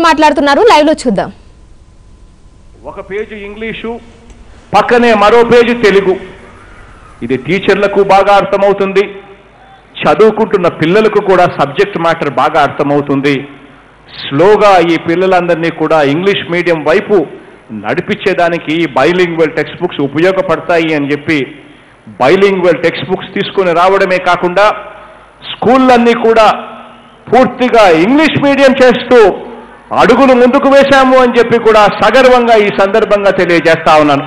మాట్లాడుతున్నారు లైవ్ లో చూద్దాం ఒక పేజీ ఇంగ్లీషు పక్కనే మరో పేజీ తెలుగు ఇది టీచర్లకు బాగా అర్థమవుతుంది చదువుకుంటున్న పిల్లలకు కూడా సబ్జెక్ట్ మ్యాటర్ బాగా అర్థమవుతుంది స్లోగా ఈ పిల్లలందరినీ కూడా ఇంగ్లీష్ మీడియం వైపు నడిపించేదానికి బైలింగ్వల్ టెక్స్ట్ బుక్స్ ఉపయోగపడతాయి అని చెప్పి బైలింగ్వల్ టెక్స్ట్ బుక్స్ తీసుకొని రావడమే కాకుండా స్కూళ్ళన్నీ కూడా పూర్తిగా ఇంగ్లీష్ మీడియం చేస్తూ అడుగులు ముందుకు వేశాము అని చెప్పి కూడా సగర్వంగా ఈ సందర్భంగా తెలియజేస్తా ఉన్నాను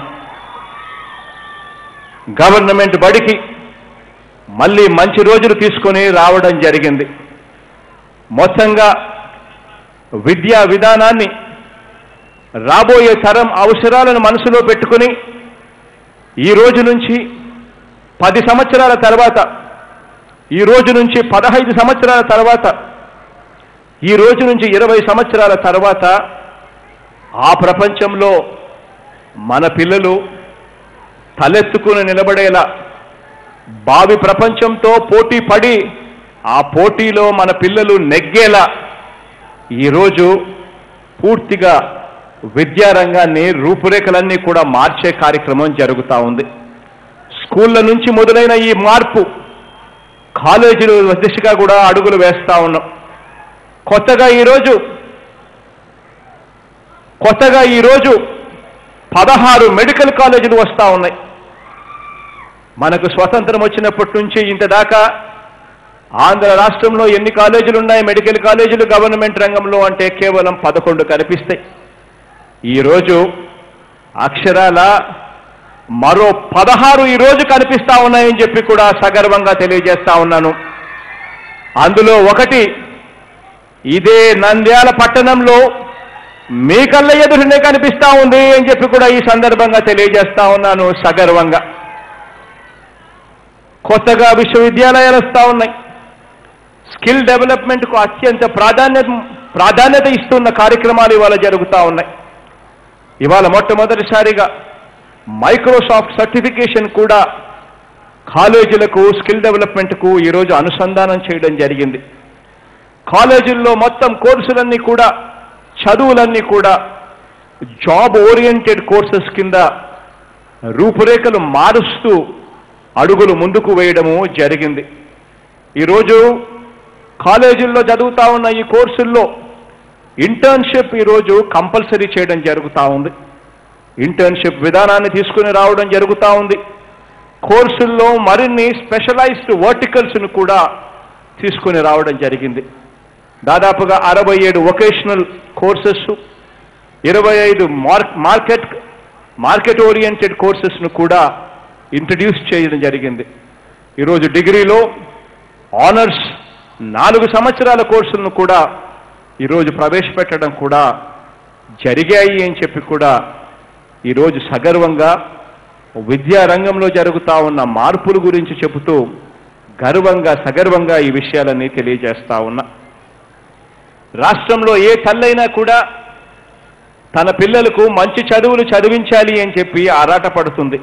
గవర్నమెంట్ బడికి మళ్ళీ మంచి రోజులు తీసుకొని రావడం జరిగింది మొత్తంగా విద్యా విధానాన్ని రాబోయే తరం అవసరాలను మనసులో పెట్టుకుని ఈ రోజు నుంచి పది సంవత్సరాల తర్వాత ఈ రోజు నుంచి పదహైదు సంవత్సరాల తర్వాత ఈ రోజు నుంచి ఇరవై సంవత్సరాల తర్వాత ఆ ప్రపంచంలో మన పిల్లలు తలెత్తుకుని నిలబడేలా భావి ప్రపంచంతో పోటీ పడి ఆ పోటీలో మన పిల్లలు నెగ్గేలా ఈరోజు పూర్తిగా విద్యారంగాన్ని రూపురేఖలన్నీ కూడా మార్చే కార్యక్రమం జరుగుతూ ఉంది స్కూళ్ళ నుంచి మొదలైన ఈ మార్పు కాలేజీలు దిశగా కూడా అడుగులు వేస్తా ఉన్నాం కొత్తగా ఈరోజు కొత్తగా ఈరోజు పదహారు మెడికల్ కాలేజీలు వస్తూ ఉన్నాయి మనకు స్వతంత్రం వచ్చినప్పటి నుంచి ఇంత దాకా ఆంధ్ర రాష్ట్రంలో ఎన్ని కాలేజీలు ఉన్నాయి మెడికల్ కాలేజీలు గవర్నమెంట్ రంగంలో అంటే కేవలం పదకొండు కనిపిస్తాయి ఈరోజు అక్షరాల మరో పదహారు ఈరోజు కనిపిస్తా ఉన్నాయని చెప్పి కూడా సగర్వంగా తెలియజేస్తా ఉన్నాను అందులో ఒకటి ఇదే నంద్యాల పట్టణంలో మీ కళ్ళ ఎదురునే కనిపిస్తా ఉంది అని చెప్పి కూడా ఈ సందర్భంగా తెలియజేస్తా ఉన్నాను సగర్వంగా కొత్తగా విశ్వవిద్యాలయాలు వస్తూ ఉన్నాయి స్కిల్ డెవలప్మెంట్కు అత్యంత ప్రాధాన్యత ప్రాధాన్యత ఇస్తున్న కార్యక్రమాలు ఇవాళ జరుగుతూ ఉన్నాయి ఇవాళ మొట్టమొదటిసారిగా మైక్రోసాఫ్ట్ సర్టిఫికేషన్ కూడా కాలేజీలకు స్కిల్ డెవలప్మెంట్కు ఈరోజు అనుసంధానం చేయడం జరిగింది కాలేజీల్లో మొత్తం కోర్సులన్నీ కూడా చదువులన్నీ కూడా జాబ్ ఓరియంటెడ్ కోర్సెస్ కింద రూపురేఖలు మారుస్తూ అడుగులు ముందుకు వేయడము జరిగింది ఈరోజు కాలేజీల్లో చదువుతా ఉన్న ఈ కోర్సుల్లో ఇంటర్న్షిప్ ఈరోజు కంపల్సరీ చేయడం జరుగుతూ ఉంది ఇంటర్న్షిప్ విధానాన్ని తీసుకుని రావడం జరుగుతూ ఉంది కోర్సుల్లో మరిన్ని స్పెషలైజ్డ్ వర్టికల్స్ను కూడా తీసుకుని రావడం జరిగింది దాదాపుగా అరవై ఏడు వొకేషనల్ కోర్సెస్ ఇరవై ఐదు మార్కెట్ మార్కెట్ ఓరియంటెడ్ కోర్సెస్ను కూడా ఇంట్రడ్యూస్ చేయడం జరిగింది ఈరోజు డిగ్రీలో ఆనర్స్ నాలుగు సంవత్సరాల కోర్సులను కూడా ఈరోజు ప్రవేశపెట్టడం కూడా జరిగాయి అని చెప్పి కూడా ఈరోజు సగర్వంగా విద్యా రంగంలో జరుగుతూ ఉన్న మార్పుల గురించి చెబుతూ గర్వంగా సగర్వంగా ఈ విషయాలన్నీ తెలియజేస్తా ఉన్నా రాష్ట్రంలో ఏ తల్లైనా కూడా తన పిల్లలకు మంచి చదువులు చదివించాలి అని చెప్పి ఆరాటపడుతుంది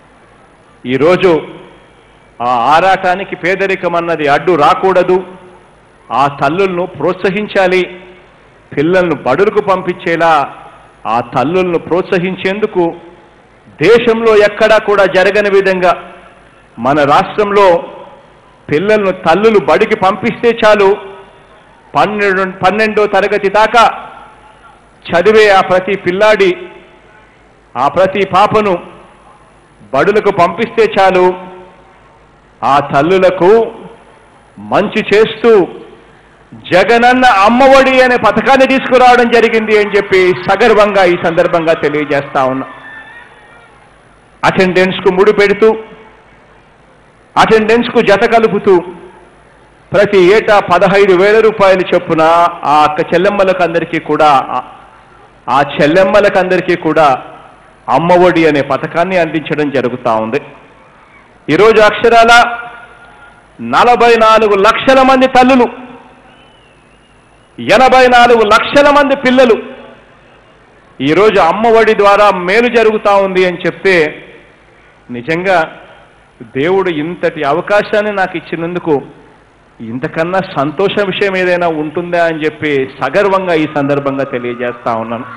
ఈరోజు ఆ ఆరాటానికి పేదరికం అన్నది అడ్డు రాకూడదు ఆ తల్లులను ప్రోత్సహించాలి పిల్లలను బడులకు పంపించేలా ఆ తల్లులను ప్రోత్సహించేందుకు దేశంలో ఎక్కడా కూడా జరగని విధంగా మన రాష్ట్రంలో పిల్లలను తల్లులు బడికి పంపిస్తే చాలు పన్నెండు పన్నెండో తరగతి దాకా చదివే ఆ ప్రతి పిల్లాడి ఆ ప్రతి పాపను బడులకు పంపిస్తే చాలు ఆ తల్లులకు మంచి చేస్తూ జగనన్న అమ్మఒడి అనే పథకాన్ని తీసుకురావడం జరిగింది అని చెప్పి సగర్వంగా ఈ సందర్భంగా తెలియజేస్తా ఉన్నా అటెండెన్స్కు ముడి పెడుతూ అటెండెన్స్కు జత కలుపుతూ ప్రతి ఏటా పదహైదు వేల రూపాయలు చొప్పున ఆ అక్క చెల్లెమ్మలకు అందరికీ కూడా ఆ- ఆ చెల్లెమ్మలకు అందరికీ కూడా అమ్మఒడి అనే పథకాన్ని అందించడం జరుగుతూ ఉంది ఈరోజు అక్షరాల నలభై నాలుగు లక్షల మంది తల్లులు ఎనభై నాలుగు లక్షల మంది పిల్లలు ఈరోజు అమ్మఒడి ద్వారా మేలు జరుగుతూ ఉంది అని చెప్తే నిజంగా దేవుడు ఇంతటి అవకాశాన్ని నాకు ఇచ్చినందుకు ఇంతకన్నా సంతోష విషయం ఏదైనా ఉంటుందా అని చెప్పి సగర్వంగా ఈ సందర్భంగా తెలియజేస్తా ఉన్నాను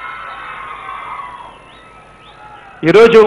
ఈరోజు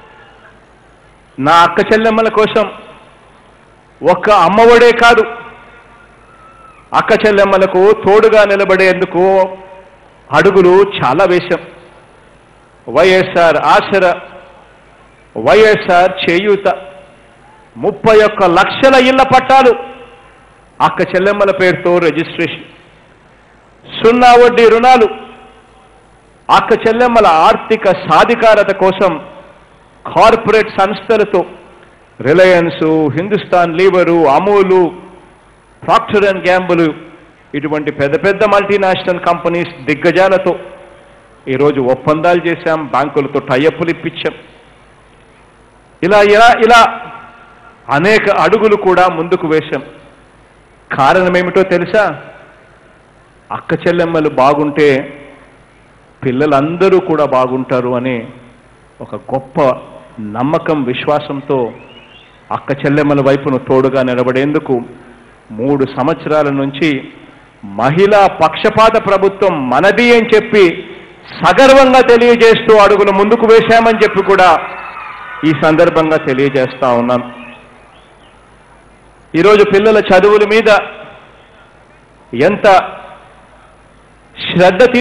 నా అక్క చెల్లెమ్మల కోసం ఒక్క అమ్మఒడే కాదు అక్క చెల్లెమ్మలకు తోడుగా నిలబడేందుకు అడుగులు చాలా వేశాం వైఎస్ఆర్ ఆసర వైఎస్ఆర్ చేయూత ముప్పై ఒక్క లక్షల ఇళ్ల పట్టాలు అక్క చెల్లెమ్మల పేరుతో రిజిస్ట్రేషన్ సున్నా వడ్డీ రుణాలు అక్క చెల్లెమ్మల ఆర్థిక సాధికారత కోసం కార్పొరేట్ సంస్థలతో Reliance Hindustan Lever Amul Procter and Gamble ఇటువంటి పెద్ద పెద్ద మల్టీనేషనల్ కంపెనీస్ దిగ్గజాలతో ఈరోజు ఒప్పందాలు చేశాం బ్యాంకులతో టైఅప్పులు ఇప్పించాం ఇలా ఇలా ఇలా అనేక అడుగులు కూడా ముందుకు వేశాం కారణం ఏమిటో తెలుసా అక్క చెల్లెమ్మలు బాగుంటే పిల్లలందరూ కూడా బాగుంటారు అనే ఒక గొప్ప నమ్మకం విశ్వాసంతో అక్క చెల్లెమ్మల వైపును తోడుగా నిలబడేందుకు మూడు సంవత్సరాల నుంచి మహిళా పక్షపాత ప్రభుత్వం మనది అని చెప్పి సగర్వంగా తెలియజేస్తూ అడుగులు ముందుకు వేశామని చెప్పి కూడా ఈ సందర్భంగా తెలియజేస్తా ఉన్నాను ఈరోజు పిల్లల చదువుల మీద ఎంత శ్రద్ధ తీ-